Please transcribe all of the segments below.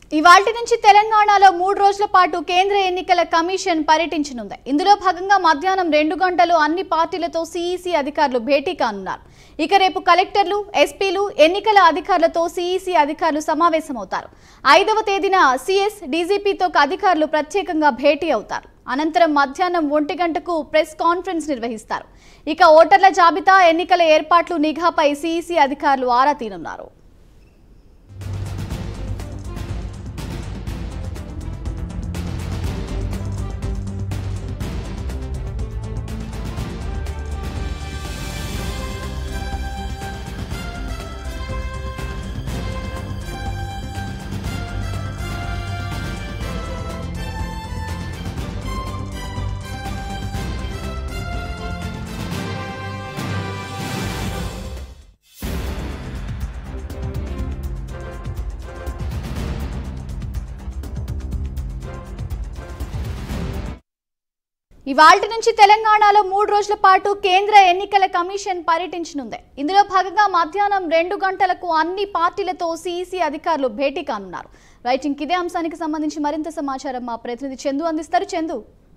ఇవాల్టి నుంచి తెలంగాణలో మూడు రోజుల పాటు కేంద్ర ఎన్నికల కమిషన్ పర్యటించనుంది ఇందులో భాగంగా మధ్యాహ్నం రెండు గంటలు అన్ని పార్టీలతో సిఈసి అధికారులు భేటీ కానున్నారు ఇక రేపు కలెక్టర్లు ఎస్పీలు ఎన్నికల అధికారులతో సిఈసి అధికారులు సమావేశమవుతారు ఐదవ తేదీన సిఎస్ డీజీపీతో అధికారులు ప్రత్యేకంగా భేటీ అవుతారు అనంతరం మధ్యాహ్నం ఒంటి గంటకు ప్రెస్ కాన్ఫరెన్స్ నిర్వహిస్తారు ఇక ఓటర్ల జాబితా ఎన్నికల ఏర్పాట్లు నిఘాపై సిఈసి అధికారులు ఆరా తీనున్నారు ఇవాల్టి నుంచి తెలంగాణలో మూడు రోజుల పాటు కేంద్ర ఎన్నికల కమిషన్ పర్యటించనుంది ఇందులో భాగంగా మధ్యాహ్నం రెండు గంటలకు అన్ని పార్టీలతో సిఈసి అధికారులు భేటీ కానున్నారు రైటింగ్ ఇదే అంశానికి సంబంధించి మరింత సమాచారం మా ప్రతినిధి చందు అందిస్తారు చందు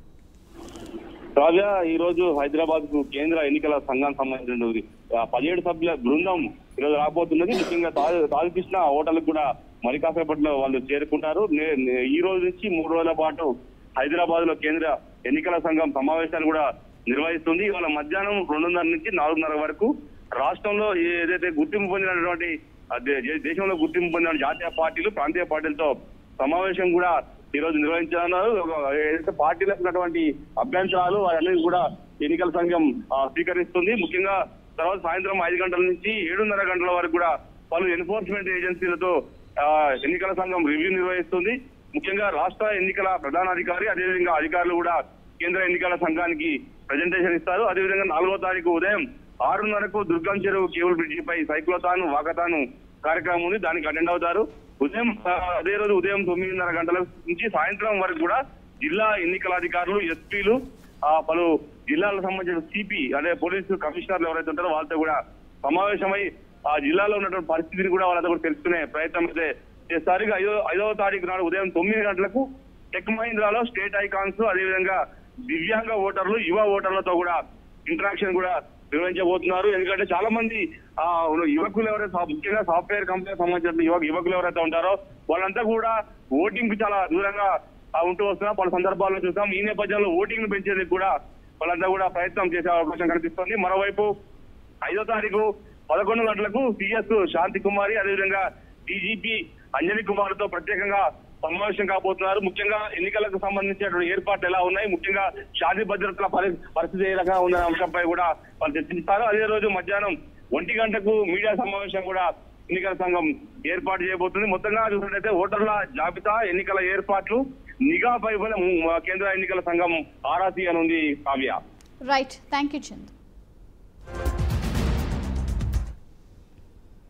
రాజా ఈ రోజు హైదరాబాద్ కు కేంద్ర ఎన్నికల సంఘానికి సంబంధించినటువంటి ఆ, పదిహేడు సభ్యుల బృందం ఈరోజు రాబోతున్నది ముఖ్యంగా తాజు తాజుకృష్ణ హోటల్కి కూడా మరి కాసేపట్లో వాళ్ళు చేరుకుంటారు నే- నే- ఈ రోజు నుంచి మూడు రోజుల పాటు హైదరాబాద్ లో కేంద్ర ఎన్నికల సంఘం సమావేశాలు కూడా నిర్వహిస్తుంది ఇవాళ మధ్యాహ్నం రెండున్నర నుంచి నాలుగున్నర వరకు రాష్ట్రంలో ఏదైతే గుర్తింపు పొందినటువంటి ఆ, దే- దే- దేశంలో గుర్తింపు పొందిన జాతీయ పార్టీలు ప్రాంతీయ పార్టీలతో సమావేశం కూడా ఈ రోజు నిర్వహించనున్నారు ఒక ఏదైతే పార్టీలకు ఉన్నటువంటి అభ్యంతరాలు అవన్నీ కూడా ఎన్నికల సంఘం ఆ, స్వీకరిస్తుంది ముఖ్యంగా తర్వాత సాయంత్రం ఐదు గంటల నుంచి ఏడున్నర గంటల వరకు కూడా పలు ఎన్ఫోర్స్మెంట్ ఏజెన్సీలతో ఆ, ఎన్నికల సంఘం రివ్యూ నిర్వహిస్తుంది ముఖ్యంగా రాష్ట్ర ఎన్నికల ప్రధానాధికారి అదేవిధంగా అధికారులు కూడా కేంద్ర ఎన్నికల సంఘానికి ప్రజెంటేషన్ ఇస్తారు అదేవిధంగా నాలుగో తారీఖు ఉదయం ఆరున్నరకు దుర్గం చెరువు కేబుల్ బ్రిడ్జిపై సైక్లోతాను వాకతాను కార్యక్రమం ఉంది దానికి అటెండ్ అవుతారు ఉదయం ఆ, అదే రోజు ఉదయం తొమ్మిదిన్నర గంటల నుంచి సాయంత్రం వరకు కూడా జిల్లా ఎన్నికల అధికారులు ఎస్పీలు ఆ, పలు జిల్లాలకు సంబంధించిన సిపి అదే పోలీసు కమిషనర్లు ఎవరైతే ఉంటారో వాళ్ళతో కూడా సమావేశమై ఆ జిల్లాలో ఉన్నటువంటి పరిస్థితిని కూడా వాళ్ళతో కూడా తెలుసుకునే ప్రయత్నం అయితే చేస్తారు ఇక ఐదో ఐదవ తారీఖు నాడు ఉదయం తొమ్మిది గంటలకు టెక్ మహీంద్రాలో స్టేట్ ఐకాన్స్ అదేవిధంగా దివ్యాంగ ఓటర్లు యువ ఓటర్లతో కూడా ఇంటరాక్షన్ కూడా నిర్వహించబోతున్నారు ఎందుకంటే చాలా మంది ఆ యువకులు ఎవరైతే సా- ముఖ్యంగా సాఫ్ట్వేర్ కంపెనీ సంబంధించిన యువ యువకులు ఎవరైతే ఉంటారో వాళ్ళంతా కూడా ఓటింగ్ కు చాలా దూరంగా ఆ, ఉంటూ వస్తున్నారు పలు సందర్భాల్లో చూసాం ఈ నేపథ్యంలో ఓటింగ్ ను పెంచేందుకు కూడా వాళ్ళంతా కూడా ప్రయత్నం చేసే అవకాశం కనిపిస్తుంది మరోవైపు ఐదో తారీఖు పదకొండు గంటలకు సిఎస్ శాంతి కుమారి అదేవిధంగా డీజీపీ అంజనీ కుమార్ తో ప్రత్యేకంగా సమావేశం కాబోతున్నారు ముఖ్యంగా ఎన్నికలకు సంబంధించినటువంటి ఏర్పాట్లు ఎలా ఉన్నాయి ముఖ్యంగా శాంతి భద్రతల పరి- పరిస్థితి ఏ రకంగా ఉందనే అంశంపై కూడా వాళ్ళు చర్చిస్తారు అదే రోజు మధ్యాహ్నం ఒంటి గంటకు మీడియా సమావేశం కూడా ఎన్నికల సంఘం ఏర్పాటు చేయబోతుంది మొత్తంగా చూసినట్లయితే ఓటర్ల జాబితా ఎన్నికల ఏర్పాట్లు నిఘాపై కూడా ము- కేంద్ర ఎన్నికల సంఘం ఆరా తీయనుంది Kavya right thank you Chandu